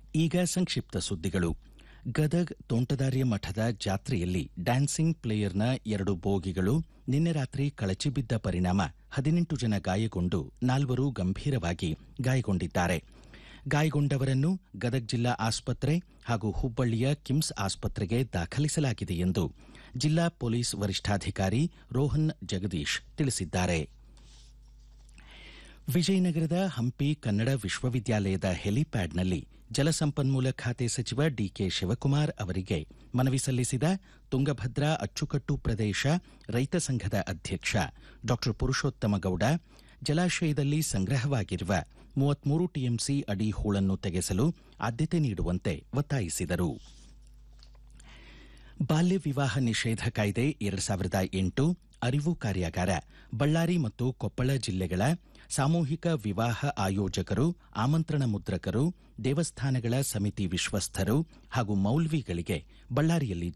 ಈಗ ಸಂಕ್ಷಿಪ್ತ ಸುದ್ದಿಗಳು ಗದಗ್ ತೋಂಟದಾರ್ಯ ಮಠದ ಜಾತ್ರೆಯಲ್ಲಿ ಡ್ಯಾನ್ಸಿಂಗ್ ಪ್ಲೇಯರ್ನ ಎರಡು ಬೋಗಿಗಳು ನಿನ್ನೆ ರಾತ್ರಿ ಕಳಚಿ ಬಿದ್ದ ಪರಿಣಾಮ ಹದಿನೆಂಟು ಜನ ಗಾಯಗೊಂಡು ನಾಲ್ವರು ಗಂಭೀರವಾಗಿ ಗಾಯಗೊಂಡಿದ್ದಾರೆ ಗಾಯಗೊಂಡವರನ್ನು ಗದಗ್ ಜಿಲ್ಲಾ ಆಸ್ಪತ್ರೆ ಹಾಗೂ ಹುಬ್ಬಳ್ಳಿಯ ಕಿಮ್ಸ್ ಆಸ್ಪತ್ರೆಗೆ ದಾಖಲಿಸಲಾಗಿದೆ ಎಂದು ಜಿಲ್ಲಾ ಪೊಲೀಸ್ ವರಿಷ್ಠಾಧಿಕಾರಿ ರೋಹನ್ ಜಗದೀಶ್ ತಿಳಿಸಿದ್ದಾರೆ ವಿಜಯನಗರದ ಹಂಪಿ ಕನ್ನಡ ವಿಶ್ವವಿದ್ಯಾಲಯದ ಹೆಲಿಪ್ಯಾಡ್ನಲ್ಲಿ ಜಲಸಂಪನ್ಮೂಲ ಖಾತೆ ಸಚಿವ ಡಿಕೆ ಶಿವಕುಮಾರ್ ಅವರಿಗೆ ಮನವಿ ಸಲ್ಲಿಸಿದ ತುಂಗಭದ್ರಾ ಅಚ್ಚುಕಟ್ಟು ಪ್ರದೇಶ ರೈತ ಸಂಘದ ಅಧ್ಯಕ್ಷ ಡಾ ಪುರುಷೋತ್ತಮ ಗೌಡ ಜಲಾಶಯದಲ್ಲಿ ಸಂಗ್ರಹವಾಗಿರುವ ಮೂವತ್ಮೂರು ಟಿಎಂಸಿ ಅಡಿ ಹೂಳನ್ನು ತೆಗೆಸಲು ಆದ್ಯತೆ ನೀಡುವಂತೆ ಒತ್ತಾಯಿಸಿದರು ಬಾಲ್ಯ ವಿವಾಹ ನಿಷೇಧ ಕಾಯ್ದೆ ಎರಡು ಸಾವಿರದ ಎಂಟು ಅರಿವು ಕಾರ್ಯಾಗಾರ ಬಳ್ಳಾರಿ ಮತ್ತು ಕೊಪ್ಪಳ ಜಿಲ್ಲೆಗಳ ಸಾಮೂಹಿಕ ವಿವಾಹ ಆಯೋಜಕರು ಆಮಂತ್ರಣ ಮುದ್ರಕರು ದೇವಸ್ಥಾನಗಳ ಸಮಿತಿ ವಿಶ್ವಸ್ಥರು ಹಾಗೂ ಮೌಲ್ವಿಗಳಿಗೆ ಬಳ್ಳಾರಿಯಲ್ಲಿ